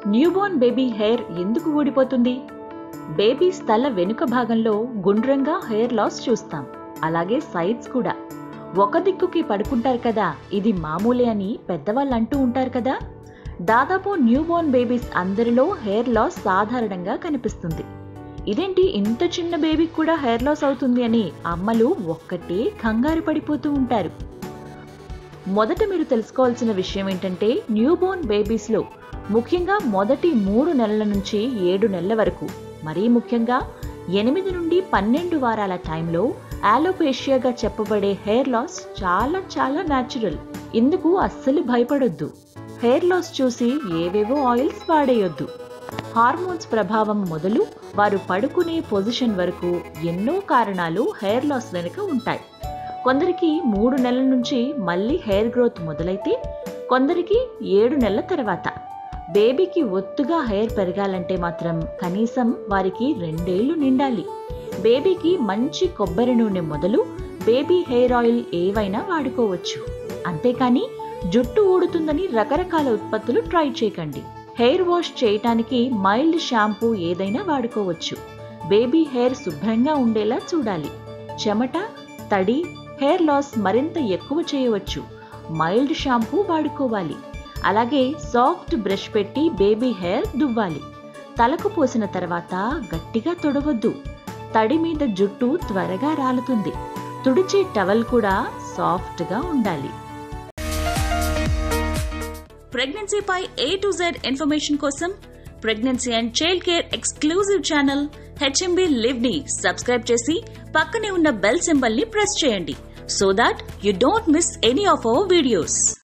newborn baby hair ఎందుకు ఊడిపోతుంది babies తల వెనుక భాగంలో గుండ్రంగా హెయిర్ లాస్ చూస్తాం అలాగే సైడ్స్ కూడా ఒక దిక్కుకి పడుకుంటారు కదా ఇది మామూలే అని పెద్దవాళ్ళు అంటూ ఉంటారు కదా దాదాపు న్యూబోర్న్ బేబీస్ అందరిలో హెయిర్ లాస్ సాధారణంగా కనిపిస్తుంది ఇదేంటి ఇంత చిన్న బేబీకి కూడా హెయిర్ లాస్ అవుతుంది అని అమ్మలు ఒక్కటే కంగారు పడిపోతూ ఉంటారు మొదట మీరు తెలుసుకోవాల్సిన విషయం ఏంటంటే న్యూబోర్న్ బేబీస్లో ముఖ్యంగా మొదటి మూడు నెలల నుంచి ఏడు నెలల వరకు మరీ ముఖ్యంగా ఎనిమిది నుండి పన్నెండు వారాల టైంలో ఆలోపేషియాగా చెప్పబడే హెయిర్ లాస్ చాలా చాలా న్యాచురల్ ఇందుకు అస్సలు భయపడొద్దు హెయిర్ లాస్ చూసి ఏవేవో ఆయిల్స్ వాడేయొద్దు హార్మోన్స్ ప్రభావం మొదలు వారు పడుకునే పొజిషన్ వరకు ఎన్నో కారణాలు హెయిర్ లాస్ వెనుక ఉంటాయి కొందరికి మూడు నెలల నుంచి మళ్ళీ హెయిర్ గ్రోత్ మొదలైతే కొందరికి ఏడు నెలల తర్వాత బేబీకి ఒత్తుగా హెయిర్ పెరగాలంటే మాత్రం కనీసం వారికి రెండేళ్లు నిండాలి బేబీకి మంచి కొబ్బరి నూనె మొదలు బేబీ హెయిర్ ఆయిల్ ఏవైనా వాడుకోవచ్చు అంతేకాని జుట్టు ఊడుతుందని రకరకాల ఉత్పత్తులు ట్రై చేయకండి హెయిర్ వాష్ చేయటానికి మైల్డ్ షాంపూ ఏదైనా వాడుకోవచ్చు బేబీ హెయిర్ శుభ్రంగా ఉండేలా చూడాలి చెమట తడి హెయిర్ లాస్ మరింత ఎక్కువ చేయవచ్చు మైల్డ్ షాంపూ వాడుకోవాలి అలాగే సాఫ్ట్ బ్రష్ పెట్టి బేబీ హెయిర్ దువ్వాలి తలకు పోసిన తర్వాత గట్టిగా తొడవద్దు తడి మీద జుట్టు త్వరగా రాలుతుంది తుడిచే టవల్ కూడా సాఫ్ట్గా ఉండాలి ప్రెగ్నెన్సీపై ఏ టు జెడ్ ఇన్ఫర్మేషన్ కోసం pregnancy and child care exclusive channel HMB live ని సబ్స్క్రైబ్ చేసి పక్కనే ఉన్న బెల్ సింబల్ ని ప్రెస్ చేయండి so that you don't miss any of our videos